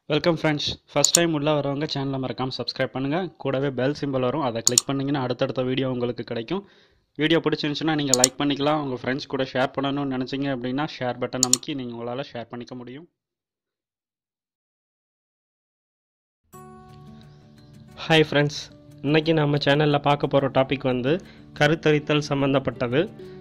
welcome friends first time உள்ளே வரவங்க சேனலை மறக்காமல் சப்ஸ்கிரைப் பண்ணுங்கள் கூடவே பெல் சிம்பிள் வரும் அதை கிளிக் பண்ணிங்கன்னா அடுத்தடுத்த வீடியோ உங்களுக்கு கிடைக்கும் வீடியோ பிடிச்சிருந்துச்சுன்னா நீங்கள் லைக் பண்ணிக்கலாம் உங்கள் ஃப்ரெண்ட்ஸ் கூட ஷேர் பண்ணணும்னு நினச்சிங்க அப்படின்னா ஷேர் பட்டன் அமைக்கி நீங்கள் உங்களால் ஷேர் பண்ணிக்க முடியும் ஹாய் ஃப்ரெண்ட்ஸ் இன்றைக்கி நம்ம சேனலில் பார்க்க போகிற டாபிக் வந்து கருத்தரித்தல் சம்மந்தப்பட்டது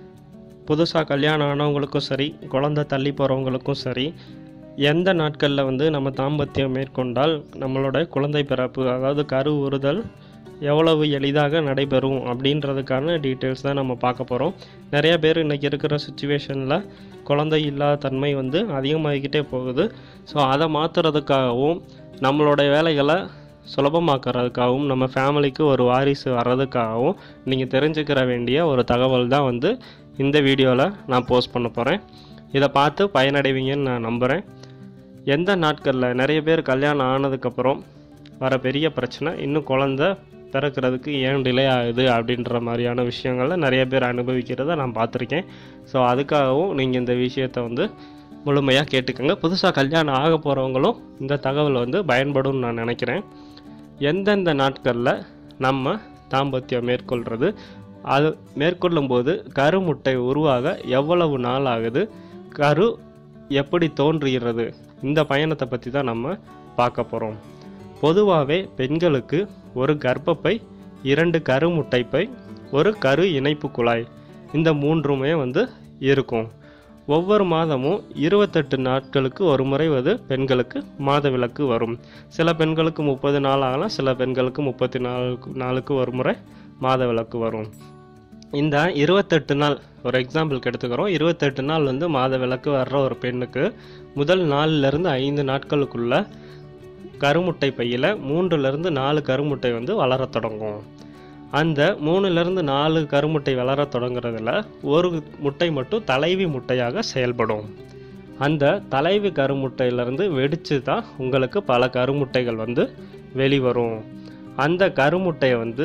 புதுசாக கல்யாணம் ஆனவங்களுக்கும் சரி குழந்தை தள்ளி போகிறவங்களுக்கும் சரி எந்த நாட்களில் வந்து நம்ம தாம்பத்தியம் மேற்கொண்டால் நம்மளோட குழந்தை பிறப்பு அதாவது கரு உறுதல் எவ்வளவு எளிதாக நடைபெறும் அப்படின்றதுக்கான டீட்டெயில்ஸ் தான் நம்ம பார்க்க போகிறோம் நிறைய பேர் இன்றைக்கி இருக்கிற சுச்சுவேஷனில் குழந்தை இல்லாத தன்மை வந்து அதிகமாகிக்கிட்டே போகுது ஸோ அதை மாற்றுறதுக்காகவும் நம்மளோட வேலைகளை சுலபமாக்குறதுக்காகவும் நம்ம ஃபேமிலிக்கு ஒரு வாரிசு வர்றதுக்காகவும் நீங்கள் தெரிஞ்சுக்கிற வேண்டிய ஒரு தகவல் தான் வந்து இந்த வீடியோவில் நான் போஸ்ட் பண்ண போகிறேன் இதை பார்த்து பயனடைவீங்கன்னு நான் நம்புகிறேன் எந்த நாட்களில் நிறைய பேர் கல்யாணம் ஆனதுக்கப்புறம் வர பெரிய பிரச்சனை இன்னும் குழந்த பிறக்கிறதுக்கு ஏன் டிலே ஆகுது அப்படின்ற மாதிரியான விஷயங்களை நிறைய பேர் அனுபவிக்கிறத நான் பார்த்துருக்கேன் ஸோ அதுக்காகவும் நீங்கள் இந்த விஷயத்தை வந்து முழுமையாக கேட்டுக்கோங்க புதுசாக கல்யாணம் ஆக போகிறவங்களும் இந்த தகவல் வந்து பயன்படும்னு நான் நினைக்கிறேன் எந்தெந்த நாட்களில் நம்ம தாம்பத்தியம் மேற்கொள்கிறது அது மேற்கொள்ளும்போது கருமுட்டை உருவாக எவ்வளவு நாள் ஆகுது கரு எப்படி தோன்றுகிறது இந்த பயணத்தை பற்றி தான் நம்ம பார்க்க போகிறோம் பொதுவாகவே பெண்களுக்கு ஒரு கர்ப்பப்பை இரண்டு கருமுட்டைப்பை ஒரு கரு இணைப்பு குழாய் இந்த மூன்றுமே வந்து இருக்கும் ஒவ்வொரு மாதமும் இருபத்தெட்டு நாட்களுக்கு ஒரு முறை வந்து பெண்களுக்கு மாதவிலக்கு வரும் சில பெண்களுக்கு முப்பது நாள் ஆகலாம் சில பெண்களுக்கு முப்பத்தி நாலு நாளுக்கு ஒரு முறை மாதவிலக்கு வரும் இந்த இருபத்தெட்டு நாள் ஒரு எக்ஸாம்பிளுக்கு எடுத்துக்கிறோம் இருபத்தெட்டு நாள் வந்து மாதவிலக்கு வர்ற ஒரு பெண்ணுக்கு முதல் நாலுலேருந்து ஐந்து நாட்களுக்குள்ள கருமுட்டை பையில் மூன்றுலேருந்து நாலு கருமுட்டை வந்து வளரத் தொடங்கும் அந்த மூணுலேருந்து நாலு கருமுட்டை வளர தொடங்குறதுல ஒரு முட்டை மட்டும் தலைவி முட்டையாக செயல்படும் அந்த தலைவி கருமுட்டையிலேருந்து வெடித்து தான் உங்களுக்கு பல கருமுட்டைகள் வந்து வெளிவரும் அந்த கருமுட்டையை வந்து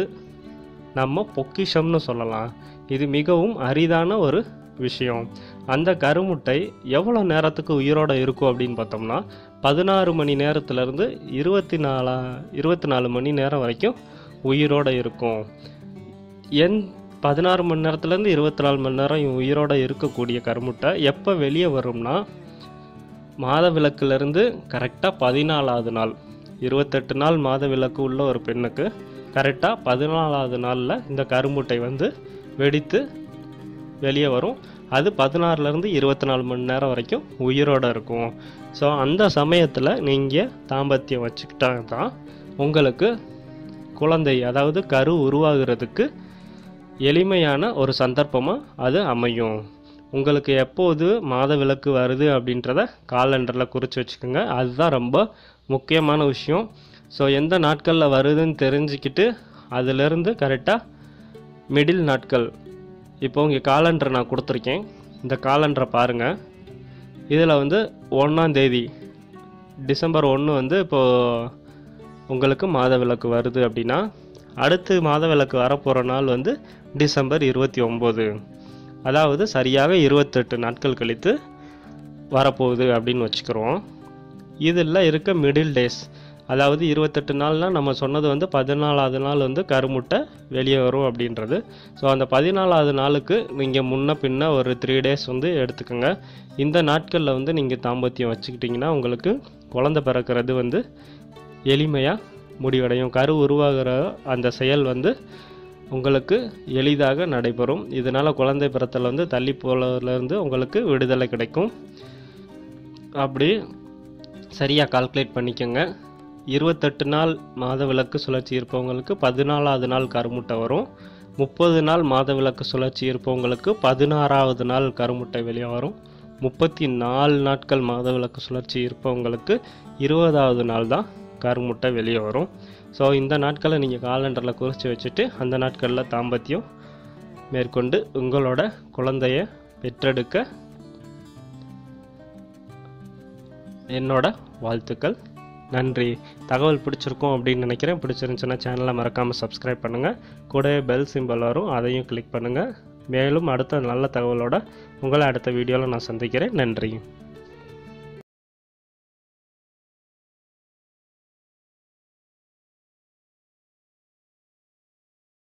நம்ம பொக்கிஷம்னு சொல்லலாம் இது மிகவும் அரிதான ஒரு விஷயம் அந்த கருமுட்டை எவ்வளோ நேரத்துக்கு உயிரோடு இருக்கும் அப்படின்னு பார்த்தோம்னா பதினாறு மணி நேரத்துலேருந்து இருபத்தி நாலா இருபத்தி நாலு மணி நேரம் வரைக்கும் உயிரோடு இருக்கும் என் பதினாறு மணி நேரத்துலேருந்து இருபத்தி நாலு மணி நேரம் உயிரோடு இருக்கக்கூடிய கருமுட்டை எப்போ வெளியே வரும்னா மாதவிலக்குலேருந்து கரெக்டாக பதினாலாவது நாள் இருபத்தெட்டு நாள் மாதவிலக்கு உள்ள ஒரு பெண்ணுக்கு கரெக்டாக பதினாலாவது நாளில் இந்த கருமுட்டை வந்து வெடித்து வெளியே வரும் அது பதினாறுலேருந்து இருபத்தி நாலு மணி நேரம் வரைக்கும் உயிரோடு இருக்கும் ஸோ அந்த சமயத்தில் நீங்கள் தாம்பத்தியம் வச்சுக்கிட்டா தான் உங்களுக்கு குழந்தை அதாவது கரு உருவாகிறதுக்கு எளிமையான ஒரு சந்தர்ப்பமாக அது அமையும் உங்களுக்கு எப்போது மாதவிலக்கு வருது அப்படின்றத காலண்டரில் குறித்து வச்சுக்கோங்க அதுதான் ரொம்ப முக்கியமான விஷயம் ஸோ எந்த நாட்களில் வருதுன்னு தெரிஞ்சுக்கிட்டு அதிலிருந்து கரெக்டாக மிடில் நாட்கள் இப்போ உங்கள் காலண்டரை நான் கொடுத்துருக்கேன் இந்த காலண்டரை பாருங்கள் இதில் வந்து ஒன்றாந்தேதி டிசம்பர் ஒன்று வந்து இப்போது உங்களுக்கு மாதவிலக்கு வருது அப்படின்னா அடுத்து மாதவிலக்கு வரப்போகிற நாள் வந்து டிசம்பர் இருபத்தி ஒம்பது அதாவது சரியாக இருபத்தெட்டு நாட்கள் கழித்து வரப்போகுது அப்படின்னு வச்சுக்கிறோம் இதில் இருக்க மிடில் டேஸ் அதாவது இருபத்தெட்டு நாள்னால் நம்ம சொன்னது வந்து பதினாலாவது நாள் வந்து கருமுட்டை வெளியே வரும் அப்படின்றது ஸோ அந்த பதினாலாவது நாளுக்கு நீங்கள் முன்ன பின்ன ஒரு த்ரீ டேஸ் வந்து எடுத்துக்கோங்க இந்த நாட்களில் வந்து நீங்கள் தாம்பத்தியம் வச்சுக்கிட்டிங்கன்னா உங்களுக்கு குழந்த பிறக்கிறது வந்து எளிமையாக முடிவடையும் கரு உருவாகிற அந்த செயல் வந்து உங்களுக்கு எளிதாக நடைபெறும் இதனால் குழந்தை பிறத்தல் வந்து தள்ளி போலலேருந்து உங்களுக்கு விடுதலை கிடைக்கும் அப்படி சரியாக கால்குலேட் பண்ணிக்கோங்க இருபத்தெட்டு நாள் மாதவிலக்கு சுழற்சி இருப்பவங்களுக்கு பதினாலாவது நாள் கருமுட்டை வரும் முப்பது நாள் மாதவிலக்கு சுழற்சி இருப்பவங்களுக்கு பதினாறாவது நாள் கருமுட்டை வெளியே வரும் முப்பத்தி நாலு நாட்கள் மாதவிலக்கு சுழற்சி இருப்பவங்களுக்கு இருபதாவது நாள் தான் கருமுட்டை வெளியே வரும் ஸோ இந்த நாட்களை நீங்கள் காலண்டரில் குறித்து வச்சுட்டு அந்த நாட்களில் தாம்பத்தியம் மேற்கொண்டு உங்களோட குழந்தைய பெற்றெடுக்க என்னோட வாழ்த்துக்கள் நன்றி தகவல் பிடிச்சிருக்கும் அப்படின்னு நினைக்கிறேன் பிடிச்சிருந்துச்சுன்னா சேனலை மறக்காமல் சப்ஸ்கிரைப் பண்ணுங்கள் கூடவே பெல் சிம்பிள் வரும் அதையும் கிளிக் பண்ணுங்கள் மேலும் அடுத்த நல்ல தகவலோட உங்களை அடுத்த வீடியோவில் நான் சந்திக்கிறேன் நன்றி